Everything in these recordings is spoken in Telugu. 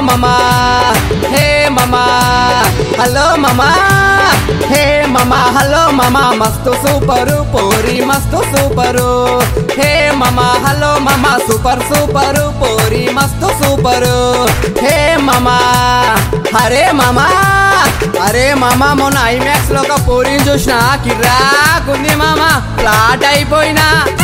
మమా హే మమా హలో మమా హే మమా హలో మమా మస్తు సూపరు పోరి మస్తు సూపరు హే మమా హలో మమా సూపర్ సూపరు పోరి మస్తు సూపరు హే మమా హరే మమా అరే మామా మొన్న ఐమాక్స్ లో ఒక పోరిని చూసిన కిరాకుంది మామా ఫ్లాట్ అయిపోయినా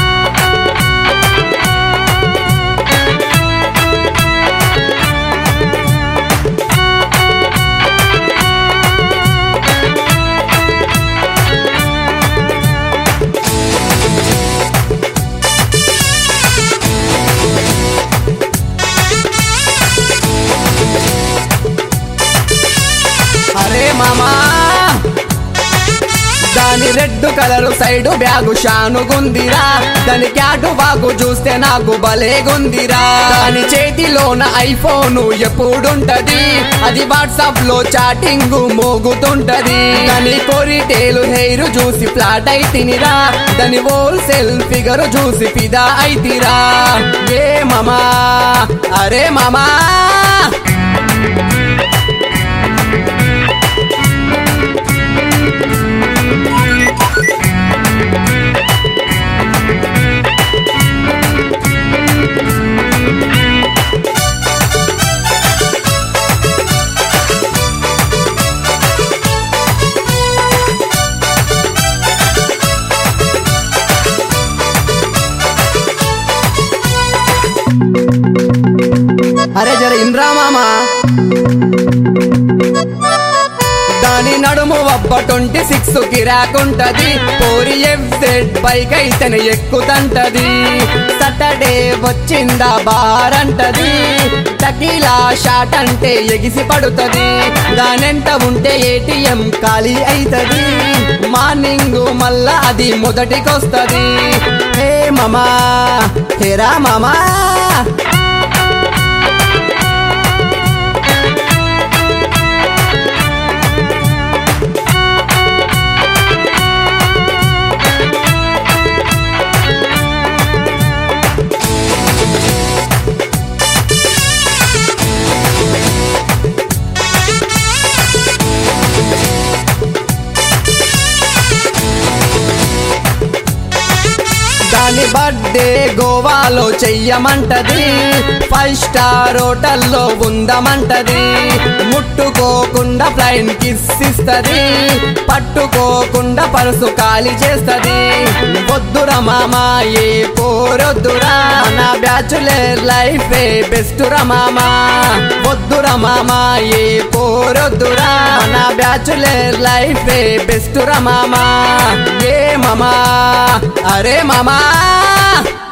అరే మామా దాని రెడ్ కలర్ సైడ్ బ్యాగు షానుగుందిరా దాని క్యాటు బాగు చూస్తే నాకు భలేగుందిరా దాని చేతిలోన ఐఫోన్ ఎప్పుడుంటది అది వాట్సాప్ లో చాటింగ్ మోగుతుంటది దాని కోరిటేలు హెయిర్ చూసి ఫ్లాట్ అయితినిరా దాని హోల్సేల్ ఫిగర్ చూసి ఫిదా అయితిరా ఏ మామా అరే మామా అరే జర ఇంద్రా మామా దాని నడుము ఒబ్బ ట్వంటీ సిక్స్ కిరాకుంటది పోరి ఎఫ్జెడ్ బైక్ అయితేనే ఎక్కుతంటది సాటర్డే వచ్చిందా బార్ అంటది టకీలా షాట్ అంటే ఎగిసి పడుతది దానెంట ఉంటే ఏటీఎం ఖాళీ అయితది మార్నింగ్ మళ్ళా అది మొదటికొస్తది హే మామా హేరా మామా దాని బర్త్డే గోవాలో చెయ్యమంటది ఫైవ్ స్టార్ హోటల్లో ఉందమంటది ముట్టుకోకుండా ఫ్లైన్ కిస్ ఇస్తది పట్టుకోకుండా పరుసు ఖాళీ చేస్తది వద్దురా మామా ఏ పోరొద్దురా నా బ్యాచులర్ లైఫ్ బెస్ట్ రా మామా వద్దురా మామా ఏ పోరొద్దురా నా బ్యాచులర్ లైఫ్ బెస్ట్ రా మామా ఏ మామా అరే మామా